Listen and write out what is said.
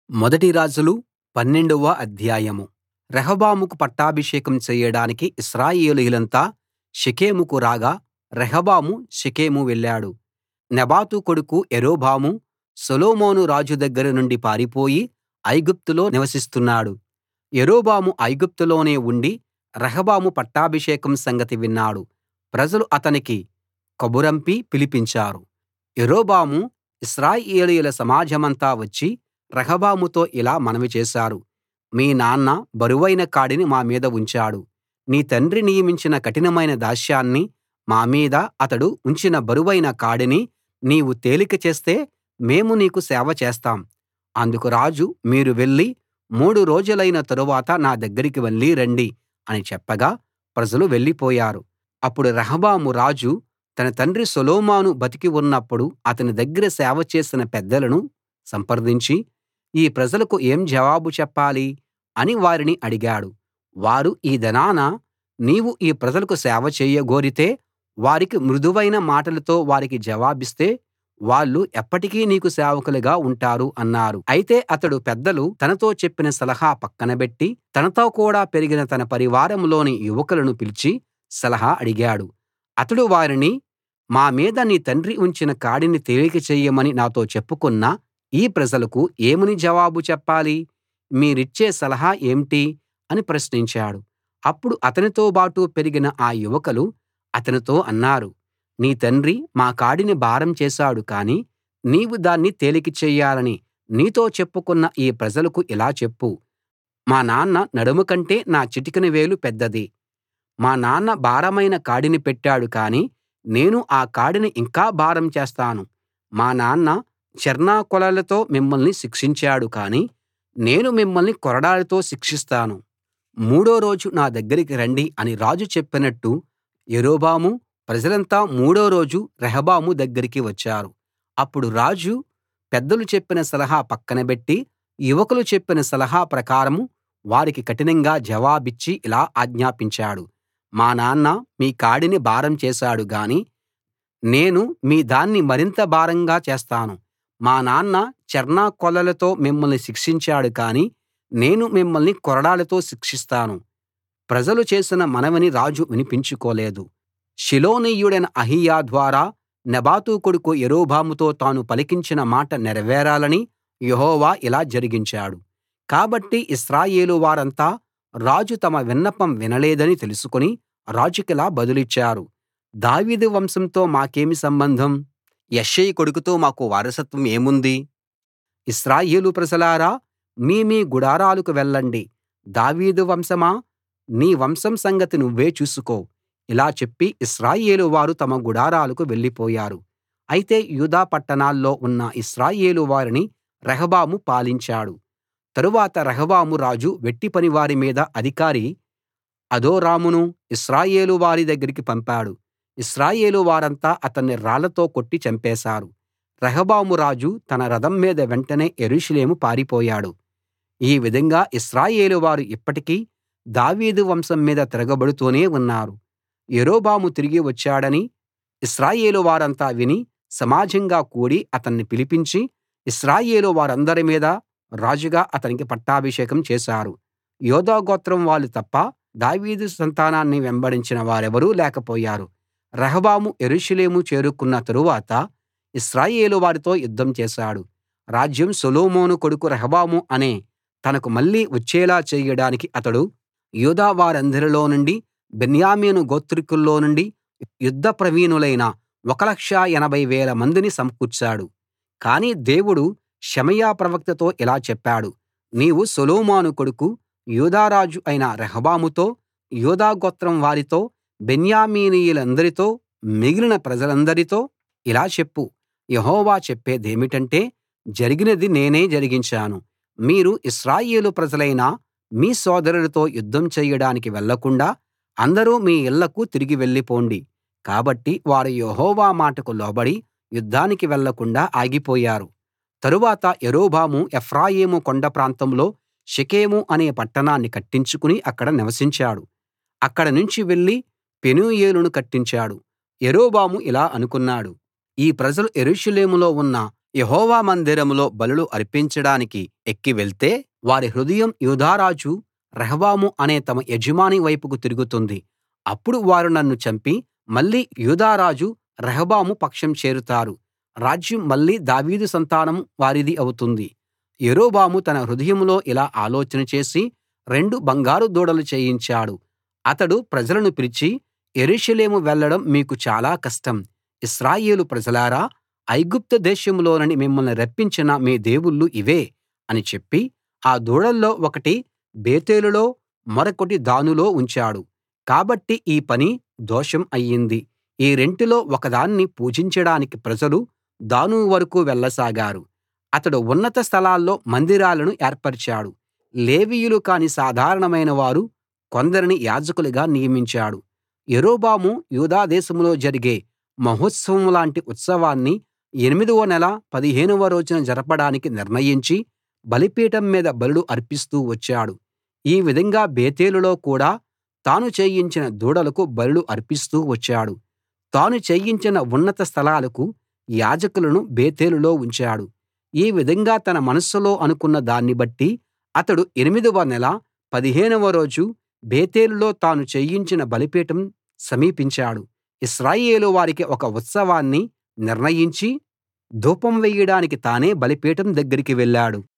మొదటి రాజులు పన్నెండవ అధ్యాయం రెహబాముకు పట్టాభిషేకం చెయ్యడానికి ఇశ్రాయేలీయులంతా షెకెముకు రాగా రెహబాము షెకెము వెళ్ళాడు నెబాతు కొడుకు యరొబాము సొలొమోను రాజు దగ్గర నుండి పారిపోయి ఐగుప్తులో నివసిస్తున్నాడు యరొబాము ఐగుప్తులోనే ఉండి రెహబాము పట్టాభిషేకం సంగతి విన్నాడు ప్రజలు అతనికి కబురంపి పిలిపించారు యరొబాము ఇశ్రాయేలీయుల సమాజమంతా వచ్చి రెహబాముతో ఇలా మనవి చేశారు మీ నాన్న బరువైన కాడిని మా మీద ఉంచాడు నీ తండ్రి నియమించిన కఠినమైన దాస్యాన్ని మా మీద అతడు ఉంచిన బరువైన కాడిని నీవు తేలిక చేస్తే మేము నీకు సేవ చేస్తాం అందుకు రాజు మీరు వెళ్లి మూడు రోజులైన తరువాత నా దగ్గరికి మళ్ళీ రండి అని చెప్పగా ప్రజలు వెళ్ళిపోయారు అప్పుడు రెహబాము రాజు తన తండ్రి సొలొమోను బతికి ఉన్నప్పుడు అతని దగ్గర సేవ చేసిన పెద్దలను సంప్రదించి ఈ ప్రజలకు ఏం జవాబు చెప్పాలి అని వారిని అడిగాడు వారు ఈ దినాన నీవు ఈ ప్రజలకు సేవ చేయగోరితే వారికి మృదువైన మాటలతో వారికి జవాబిస్తే వాళ్ళు ఎప్పటికీ నీకు సేవకులుగా ఉంటారు అన్నారు అయితే అతడు పెద్దలు తనతో చెప్పిన సలహా పక్కనబెట్టి తనతో కూడా పెరిగిన తన పరివారంలోని యువకులను పిలిచి సలహా అడిగాడు అతడు వారిని మా మీద నీ తండ్రి ఉంచిన కాడిని తేలిక చెయ్యమని నాతో చెప్పుకున్న ఈ ప్రజలకు ఏమని జవాబు చెప్పాలి మీరిచ్చే సలహా ఏంటి అని ప్రశ్నించాడు అప్పుడు అతనితోబాటు పెరిగిన ఆ యువకులు అతనితో అన్నారు నీ తండ్రి మా కాడిని భారం చేశాడు కానీ నీవు దాన్ని తేలిక చెయ్యాలని నీతో చెప్పుకున్న ఈ ప్రజలకు ఇలా చెప్పు మా నాన్న నడుము కంటే నా చిటికెన వేలు పెద్దది మా నాన్న భారమైన కాడిని పెట్టాడు కానీ నేను ఆ కాడిని ఇంకా భారం చేస్తాను మా నాన్న చెర్నాకోలలతో మిమ్మల్ని శిక్షించాడు కానీ నేను మిమ్మల్ని కొరడాలతో శిక్షిస్తాను మూడో రోజు నా దగ్గరికి రండి అని రాజు చెప్పినట్టు యరొబాము ప్రజలంతా మూడో రోజు రెహబాము దగ్గరికి వచ్చారు అప్పుడు రాజు పెద్దలు చెప్పిన సలహా పక్కనబెట్టి యువకులు చెప్పిన సలహా ప్రకారం వారికి కఠినంగా జవాబిచ్చి ఇలా ఆజ్ఞాపించాడు మా నాన్న మీ కాడిని భారం చేశాడు గాని నేను మీ దాన్ని మరింత భారంగా చేస్తాను మా నాన్న చెర్నాకోలలతో మిమ్మల్ని శిక్షించాడు కానీ నేను మిమ్మల్ని కొరడాలతో శిక్షిస్తాను ప్రజలు చేసిన మనవిని రాజు వినిపించుకోలేదు షిలోనీయుడైన అహీయా ద్వారా నెబాతు కొడుకు యరొబాముతో తాను పలికించిన మాట నెరవేరాలని యెహోవా ఇలా జరిగించాడు కాబట్టి ఇశ్రాయేలు వారంతా రాజు తమ విన్నపం వినలేదని తెలుసుకుని రాజుకిలా బదులిచ్చారు దావీదు వంశంతో మాకేమి సంబంధం యెష్షయి కొడుకుతో మాకు వారసత్వం ఏముంది ఇశ్రాయేలు ప్రజలారా మీ మీ గుడారాలకు వెళ్ళండి దావీదు వంశమా నీ వంశం సంగతి నువ్వే చూసుకో ఇలా చెప్పి ఇశ్రాయేలు వారు తమ గుడారాలకు వెళ్ళిపోయారు అయితే యూదా పట్టణాల్లో ఉన్న ఇశ్రాయేలు వారిని రెహబాము పాలించాడు తరువాత రెహబాము రాజు వెట్టి పనివారి మీద అధికారి అదోరామును ఇశ్రాయేలు వారి దగ్గరికి పంపాడు ఇశ్రాయేలు వారంతా అతన్ని రాళ్లతో కొట్టి చంపేశారు రెహబాము రాజు తన రథం మీద వెంటనే యెరూషలేము పారిపోయాడు ఈ విధంగా ఇశ్రాయేలు వారు ఇప్పటికీ దావీదు వంశం మీద తిరగబడుతూనే ఉన్నారు యరొబాము తిరిగి వచ్చాడని ఇశ్రాయేలు వారంతా విని సమాజంగా కూడి అతన్ని పిలిపించి ఇశ్రాయేలు వారందరి మీద రాజుగా అతనికి పట్టాభిషేకం చేశారు యూదా గోత్రం వాళ్ళు తప్ప దావీదు సంతానాన్ని వెంబడించిన వారెవరూ లేకపోయారు రెహబాము యెరూషలేము చేరుకున్న తరువాత ఇశ్రాయేలు వారితో యుద్ధం చేశాడు రాజ్యం సొలొమోను కొడుకు రెహబాము అనే తనకు మళ్ళీ వచ్చేలా చేయడానికి అతడు యూదా వారందరిలో నుండి బెన్యామీను గోత్రికుల్లో నుండి యుద్ధ ప్రవీణులైన 1 80 వేల మందిని సమకూర్చాడు కానీ దేవుడు షెమయా ప్రవక్తతో ఇలా చెప్పాడు నీవు సొలొమోను కొడుకు యూదా రాజు అయిన రెహబాముతో యూదా గోత్రం వారితో బెన్యామీనీయులందరితో మిగిలిన ప్రజలందరితో ఇలా చెప్పు యెహోవా చెప్పేదేమిటంటే జరిగినది నేనే జరిగించాను మీరు ఇశ్రాయేలు ప్రజలైన మీ సోదరులతో యుద్ధం చెయ్యడానికి వెళ్ళకుండా అందరూ మీ ఇళ్ళకు తిరిగి వెళ్ళిపోండి కాబట్టి వారు యెహోవా మాటకు లోబడి యుద్ధానికి వెళ్ళకుండా ఆగిపోయారు తరువాత యరొబాము ఎఫ్రాయిము కొండ ప్రాంతంలో షెకెము అనే పట్టణాన్ని కట్టించుకుని అక్కడ నివసించాడు అక్కడ నుంచి వెళ్లి పెనూయేలును కట్టించాడు యరొబాము ఇలా అనుకున్నాడు ఈ ప్రజలు యెరూషలేములో ఉన్న యెహోవా మందిరంలో బలులు అర్పించడానికి ఎక్కి వెళ్తే వారి హృదయం యూదా రాజు రెహబాము అనే తమ యజమాని వైపుకు తిరుగుతుంది అప్పుడు వారు నన్ను చంపి మళ్ళీ యూదా రాజు రెహబాము పక్షం చేరుతారు రాజ్యం మళ్ళీ దావీదు సంతానం వారిది అవుతుంది యరొబాము తన హృదయంలో ఇలా ఆలోచన చేసి రెండు బంగారు దూడలు చేయించాడు అతడు ప్రజలను పిలిచి యెరూషలేము వెళ్ళడం మీకు చాలా కష్టం ఇశ్రాయేలు ప్రజలారా ఐగుప్తు దేశంలోనుండి మిమ్మల్ని రప్పించిన మీ దేవుళ్ళు ఇవే అని చెప్పి ఆ దూడల్లో ఒకటి బేతేలులో మరొకటి దానులో ఉంచాడు కాబట్టి ఈ పని దోషం అయ్యింది ఈ రెంటిలో ఒకదాన్ని పూజించడానికి ప్రజలు దాను వరకూ వెళ్ళసాగారు అతడు ఉన్నత స్థలాల్లో మందిరాలను ఏర్పరిచాడు లేవీయులు కాని సాధారణమైన వారు కొందరిని యాజకులుగా నియమించాడు యరొబాము యూదా దేశంలో జరిగే మహోత్సవం లాంటి ఉత్సవాన్ని ఎనిమిదవ నెల పదిహేనవ రోజున జరపడానికి నిర్ణయించి బలిపీఠం మీద బలులు అర్పిస్తూ వచ్చాడు ఈ విధంగా బేతేలులో కూడా తాను చేయించిన దూడలకు బలులు అర్పిస్తూ వచ్చాడు తాను చేయించిన ఉన్నత స్థలాలకు యాజకులను బేతేలులో ఉంచాడు ఈ విధంగా తన మనస్సులో అనుకున్న దాన్ని బట్టి అతడు ఎనిమిదవ నెల పదిహేనవ రోజు బేతేలులో తాను చేయించిన బలిపీఠం సమీపించాడు ఇశ్రాయేలు వారికి ఒక ఉత్సవాన్ని నిర్ణయించి ధూపం వేయడానికి తానే బలిపీఠం దగ్గరికి వెళ్ళాడు